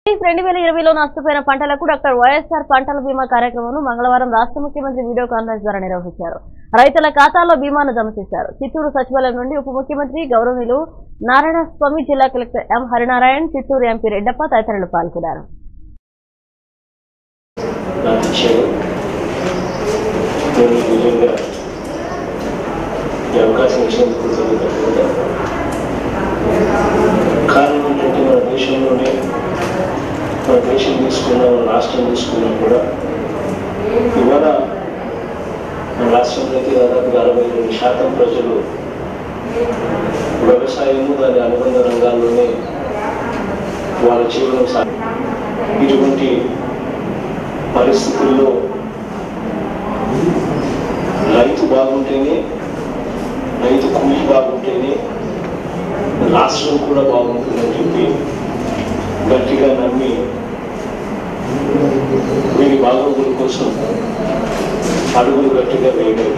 రెండు వేల ఇరవైలో నష్టపోయిన పంటలకు డాక్టర్ వైఎస్ఆర్ పంటల బీమా కార్యక్రమం మంగళవారం రాష్ట్ర ముఖ్యమంత్రి వీడియో కాన్ఫరెన్స్ ద్వారా నిర్వహించారు రైతుల ఖాతాల్లో బీమాను జమ చేశారు చిత్తూరు సచివాలయం నుండి ఉప ముఖ్యమంత్రి గౌరవనీయులు నారాయణ స్వామి జిల్లా collector M Harinarayana Chittoor MP Reddappa తదితరులు పాల్గొన్నారు నాకు ఇచ్చారు నేను నిజంగా ఈ అవకాశం ఇచ్చినందుకు కృతజ్ఞతలు కారణం ఏంటంటే మన దేశంలోనే మన దేశం తీసుకున్నా మన రాష్ట్రం తీసుకున్నా కూడా ఇవాళ మన రాష్ట్రంలో అయితే దాదాపుగా అరవై రెండు శాతం ప్రజలు వ్యవసాయము దాని అనుబంధ రంగాల్లోనే వాళ్ళ జీవనం సాగి ఇటువంటి పరిస్థితుల్లో రైతు బాగుంటేనే రైతు కూలి బాగుంటేనే రాష్ట్రం కూడా బాగుంటుందని చెప్పి గట్టిగా నమ్మి వీరి బాగోగుల కోసం అడుగులు గట్టిగా వేయగలిగారు